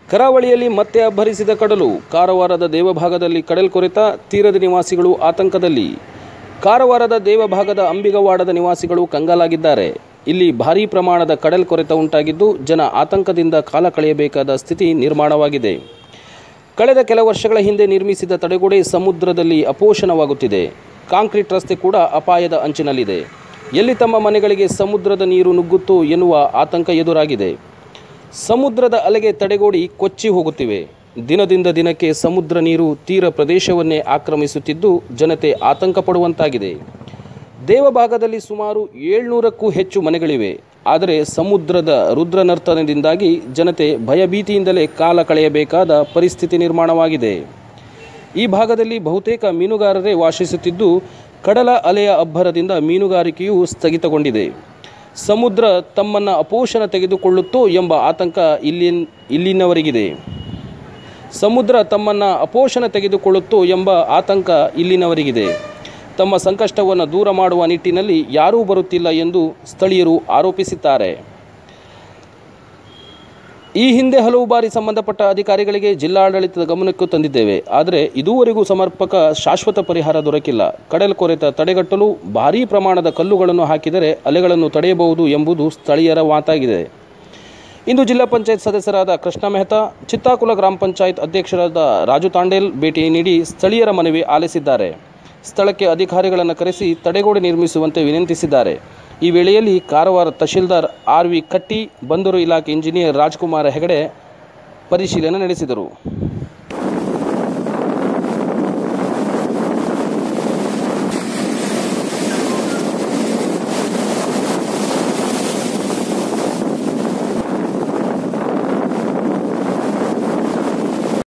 ಕರಾವಳಿಯಲ್ಲಿ ಮತ್ತೆ ಅಬ್ಬರಿಸಿದ ಕಡಲು ಕಾರವಾರದ ದೇವಭಾಗದಲ್ಲಿ ಕಡಲ್ಕೊರೆತ ತೀರದ ನಿವಾಸಿಗಳು ಆತಂಕದಲ್ಲಿ ಕಾರವಾರದ ದೇವಭಾಗದ ಅಂಬಿಗವಾಡದ ನಿವಾಸಿಗಳು ಕಂಗಾಲಾಗಿದ್ದಾರೆ ಇಲ್ಲಿ ಭಾರೀ ಪ್ರಮಾಣದ ಕಡಲ್ಕೊರೆತ ಉಂಟಾಗಿದ್ದು ಜನ ಆತಂಕದಿಂದ ಕಾಲ ಕಳೆಯಬೇಕಾದ ಸ್ಥಿತಿ ನಿರ್ಮಾಣವಾಗಿದೆ ಕಳೆದ ಕೆಲ ವರ್ಷಗಳ ಹಿಂದೆ ನಿರ್ಮಿಸಿದ ತಡೆಗೋಡೆ ಸಮುದ್ರದಲ್ಲಿ ಅಪೋಷಣವಾಗುತ್ತಿದೆ ಕಾಂಕ್ರೀಟ್ ರಸ್ತೆ ಕೂಡ ಅಪಾಯದ ಅಂಚಿನಲ್ಲಿದೆ ಎಲ್ಲಿ ತಮ್ಮ ಮನೆಗಳಿಗೆ ಸಮುದ್ರದ ನೀರು ನುಗ್ಗುತ್ತೋ ಎನ್ನುವ ಆತಂಕ ಎದುರಾಗಿದೆ ಸಮುದ್ರದ ಅಲೆಗೆ ತಡೆಗೋಡಿ ಕೊಚ್ಚಿ ಹೋಗುತ್ತಿವೆ ದಿನದಿಂದ ದಿನಕ್ಕೆ ಸಮುದ್ರ ನೀರು ತೀರ ಪ್ರದೇಶವನ್ನೇ ಆಕ್ರಮಿಸುತ್ತಿದ್ದು ಜನತೆ ಆತಂಕ ಪಡುವಂತಾಗಿದೆ ದೇವಭಾಗದಲ್ಲಿ ಸುಮಾರು ಏಳ್ನೂರಕ್ಕೂ ಹೆಚ್ಚು ಮನೆಗಳಿವೆ ಆದರೆ ಸಮುದ್ರದ ರುದ್ರನರ್ತನದಿಂದಾಗಿ ಜನತೆ ಭಯಭೀತಿಯಿಂದಲೇ ಕಾಲ ಕಳೆಯಬೇಕಾದ ಪರಿಸ್ಥಿತಿ ನಿರ್ಮಾಣವಾಗಿದೆ ಈ ಭಾಗದಲ್ಲಿ ಬಹುತೇಕ ಮೀನುಗಾರರೇ ವಾಸಿಸುತ್ತಿದ್ದು ಕಡಲ ಅಲೆಯ ಅಬ್ಬರದಿಂದ ಮೀನುಗಾರಿಕೆಯೂ ಸ್ಥಗಿತಗೊಂಡಿದೆ ಸಮುದ್ರ ತಮ್ಮನ್ನು ಅಪೋಷಣ ತೆಗೆದುಕೊಳ್ಳುತ್ತೋ ಎಂಬ ಆತಂಕ ಇಲ್ಲಿ ಇಲ್ಲಿನವರಿಗಿದೆ ಸಮುದ್ರ ತಮ್ಮನ್ನು ಅಪೋಷಣ ತೆಗೆದುಕೊಳ್ಳುತ್ತೋ ಎಂಬ ಆತಂಕ ಇಲ್ಲಿನವರಿಗಿದೆ ತಮ್ಮ ಸಂಕಷ್ಟವನ್ನು ದೂರ ಮಾಡುವ ನಿಟ್ಟಿನಲ್ಲಿ ಯಾರೂ ಬರುತ್ತಿಲ್ಲ ಎಂದು ಸ್ಥಳೀಯರು ಆರೋಪಿಸಿದ್ದಾರೆ ಈ ಹಿಂದೆ ಹಲವು ಬಾರಿ ಸಂಬಂಧಪಟ್ಟ ಅಧಿಕಾರಿಗಳಿಗೆ ಜಿಲ್ಲಾಡಳಿತದ ಗಮನಕ್ಕೂ ತಂದಿದ್ದೇವೆ ಆದರೆ ಇದುವರೆಗೂ ಸಮರ್ಪಕ ಶಾಶ್ವತ ಪರಿಹಾರ ದೊರಕಿಲ್ಲ ಕಡಲ್ ಕೊರೆತ ತಡೆಗಟ್ಟಲು ಭಾರೀ ಪ್ರಮಾಣದ ಕಲ್ಲುಗಳನ್ನು ಹಾಕಿದರೆ ಅಲೆಗಳನ್ನು ತಡೆಯಬಹುದು ಎಂಬುದು ಸ್ಥಳೀಯರ ಮಾತಾಗಿದೆ ಇಂದು ಜಿಲ್ಲಾ ಪಂಚಾಯತ್ ಸದಸ್ಯರಾದ ಕೃಷ್ಣ ಮೆಹ್ತಾ ಚಿತ್ತಾಕುಲ ಗ್ರಾಮ ಪಂಚಾಯತ್ ಅಧ್ಯಕ್ಷರಾದ ರಾಜು ತಾಂಡೇಲ್ ಭೇಟಿ ನೀಡಿ ಸ್ಥಳೀಯರ ಮನವಿ ಆಲಿಸಿದ್ದಾರೆ ಸ್ಥಳಕ್ಕೆ ಅಧಿಕಾರಿಗಳನ್ನು ಕರೆಸಿ ತಡೆಗೋಡೆ ನಿರ್ಮಿಸುವಂತೆ ವಿನಂತಿಸಿದ್ದಾರೆ ಈ ವೇಳೆಯಲ್ಲಿ ಕಾರವಾರ ತಹಶೀಲ್ದಾರ್ ಆರ್ ವಿ ಕಟ್ಟಿ ಬಂದರು ಇಲಾಖೆ ಇಂಜಿನಿಯರ್ ರಾಜ್ಕುಮಾರ್ ಹೆಗಡೆ ಪರಿಶೀಲನೆ ನಡೆಸಿದರು